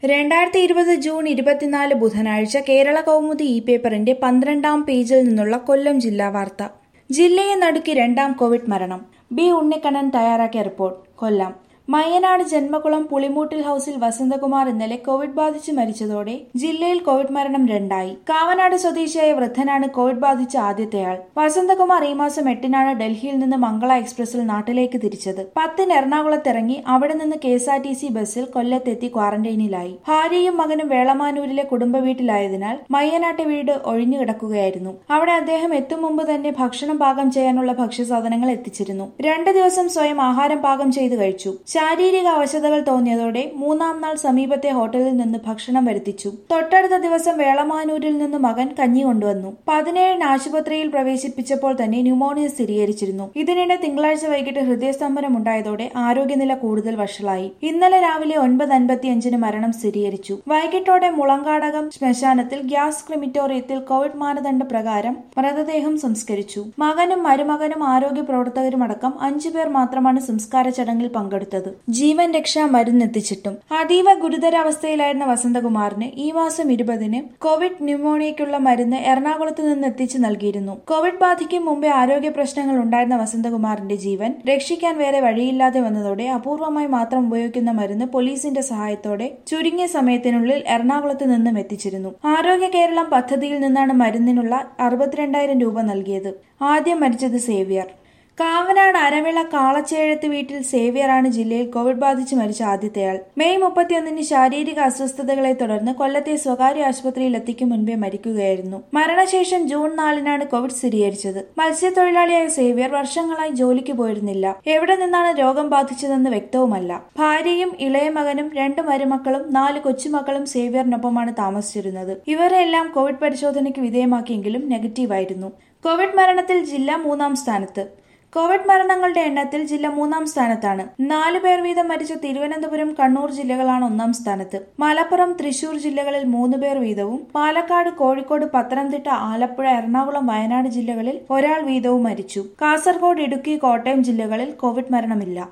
രണ്ടായിരത്തി ഇരുപത് ജൂൺ ഇരുപത്തിനാല് ബുധനാഴ്ച കേരള കൗമുദി ഇ പേപ്പറിന്റെ പന്ത്രണ്ടാം പേജിൽ നിന്നുള്ള കൊല്ലം ജില്ലാ വാർത്ത ജില്ലയെ നടുക്കി രണ്ടാം കോവിഡ് മരണം ബി ഉണ്ണിക്കണ്ണൻ തയ്യാറാക്കിയ റിപ്പോർട്ട് കൊല്ലം മയ്യനാട് ജന്മകുളം പുളിമൂട്ടിൽ ഹൌസിൽ വസന്തകുമാർ ഇന്നലെ കോവിഡ് ബാധിച്ച് മരിച്ചതോടെ ജില്ലയിൽ കോവിഡ് മരണം രണ്ടായി കാവനാട് സ്വദേശിയായ വൃദ്ധനാണ് കോവിഡ് ബാധിച്ച ആദ്യത്തെയാൾ വസന്തകുമാർ ഈ മാസം എട്ടിനാണ് ഡൽഹിയിൽ നിന്ന് മംഗള എക്സ്പ്രസിൽ നാട്ടിലേക്ക് തിരിച്ചത് പത്തിന് എറണാകുളത്തിറങ്ങി അവിടെ നിന്ന് K S R T C ബസ്സിൽ കൊല്ലത്തെത്തി ക്വാറന്റൈനിലായി ഭാര്യയും മകനും വേളമാനൂരിലെ കുടുംബ വീട്ടിലായതിനാൽ മയ്യനാട്ടെ വീട് ഒഴിഞ്ഞു കിടക്കുകയായിരുന്നു അവിടെ അദ്ദേഹം എത്തും മുമ്പ് തന്നെ ഭക്ഷണം പാകം ചെയ്യാനുള്ള ഭക്ഷ്യസാധനങ്ങൾ എത്തിച്ചിരുന്നു രണ്ട് ദിവസം സ്വയം ആഹാരം പാകം ചെയ്തു കഴിച്ചു ശാരീരിക അവശതകൾ തോന്നിയതോടെ മൂന്നാം നാൾ സമീപത്തെ ഹോട്ടലിൽ നിന്ന് ഭക്ഷണം വരുത്തിച്ചു തൊട്ടടുത്ത ദിവസം വേളമാനൂരിൽ നിന്ന് മകൻ കഞ്ഞി കൊണ്ടുവന്നു പതിനേഴിന് ആശുപത്രിയിൽ പ്രവേശിപ്പിച്ചപ്പോൾ തന്നെ ന്യൂമോണിയ സ്ഥിരീകരിച്ചിരുന്നു ഇതിനിടെ തിങ്കളാഴ്ച വൈകിട്ട് ഹൃദയസ്തംഭനം ഉണ്ടായതോടെ ആരോഗ്യനില കൂടുതൽ വഷളായി ഇന്നലെ രാവിലെ ഒൻപത് അൻപത്തിയഞ്ചിന് മരണം സ്ഥിരീകരിച്ചു വൈകിട്ടോടെ മുളങ്കാടകം ശ്മശാനത്തിൽ ഗ്യാസ് ക്രിമിറ്റോറിയത്തിൽ കോവിഡ് മാനദണ്ഡ പ്രകാരം മൃതദേഹം സംസ്കരിച്ചു മകനും മരുമകനും ആരോഗ്യ പ്രവർത്തകരുമടക്കം അഞ്ചുപേർ മാത്രമാണ് സംസ്കാര ചടങ്ങിൽ പങ്കെടുത്തത് ജീവൻ രക്ഷാ മരുന്നെത്തിച്ചിട്ടും അതീവ ഗുരുതരാവസ്ഥയിലായിരുന്ന വസന്തകുമാറിന് ഈ മാസം ഇരുപതിന് കോവിഡ് ന്യൂമോണിയയ്ക്കുള്ള മരുന്ന് എറണാകുളത്ത് നിന്ന് എത്തിച്ചു നൽകിയിരുന്നു കോവിഡ് ബാധയ്ക്കും മുമ്പേ ആരോഗ്യ പ്രശ്നങ്ങൾ ഉണ്ടായിരുന്ന വസന്തകുമാറിന്റെ ജീവൻ രക്ഷിക്കാൻ വേറെ വഴിയില്ലാതെ വന്നതോടെ അപൂർവമായി മാത്രം ഉപയോഗിക്കുന്ന മരുന്ന് പോലീസിന്റെ സഹായത്തോടെ ചുരുങ്ങിയ സമയത്തിനുള്ളിൽ എറണാകുളത്ത് നിന്നും എത്തിച്ചിരുന്നു ആരോഗ്യ കേരളം പദ്ധതിയിൽ നിന്നാണ് മരുന്നിനുള്ള അറുപത്തിരണ്ടായിരം രൂപ നൽകിയത് ആദ്യം മരിച്ചത് സേവ്യർ കാവനാട് അരവിള കാളച്ചേഴത്ത് വീട്ടിൽ സേവ്യറാണ് ജില്ലയിൽ കോവിഡ് ബാധിച്ച് മരിച്ച ആദ്യത്തെയാൾ മെയ് മുപ്പത്തിയൊന്നിന് ശാരീരിക അസ്വസ്ഥതകളെ തുടർന്ന് കൊല്ലത്തെ സ്വകാര്യ ആശുപത്രിയിൽ എത്തിക്കും മുൻപേ മരിക്കുകയായിരുന്നു മരണശേഷം ജൂൺ നാലിനാണ് കോവിഡ് സ്ഥിരീകരിച്ചത് മത്സ്യത്തൊഴിലാളിയായ സേവ്യർ വർഷങ്ങളായി ജോലിക്ക് പോയിരുന്നില്ല എവിടെ നിന്നാണ് രോഗം ബാധിച്ചതെന്ന് വ്യക്തവുമല്ല ഭാര്യയും ഇളയ മകനും രണ്ട് മരുമക്കളും നാല് കൊച്ചുമക്കളും സേവ്യറിനൊപ്പമാണ് താമസിച്ചിരുന്നത് ഇവരെല്ലാം കോവിഡ് പരിശോധനയ്ക്ക് വിധേയമാക്കിയെങ്കിലും നെഗറ്റീവായിരുന്നു കോവിഡ് മരണത്തിൽ ജില്ല മൂന്നാം സ്ഥാനത്ത് കോവിഡ് മരണങ്ങളുടെ എണ്ണത്തിൽ ജില്ല മൂന്നാം സ്ഥാനത്താണ് നാലു പേർ വീതം മരിച്ച തിരുവനന്തപുരം കണ്ണൂർ ജില്ലകളാണ് ഒന്നാം സ്ഥാനത്ത് മലപ്പുറം തൃശൂർ ജില്ലകളിൽ മൂന്ന് പേർ വീതവും പാലക്കാട് കോഴിക്കോട് പത്തനംതിട്ട ആലപ്പുഴ എറണാകുളം വയനാട് ജില്ലകളിൽ ഒരാൾ വീതവും മരിച്ചു കാസർഗോഡ് ഇടുക്കി കോട്ടയം ജില്ലകളിൽ കോവിഡ് മരണമില്ല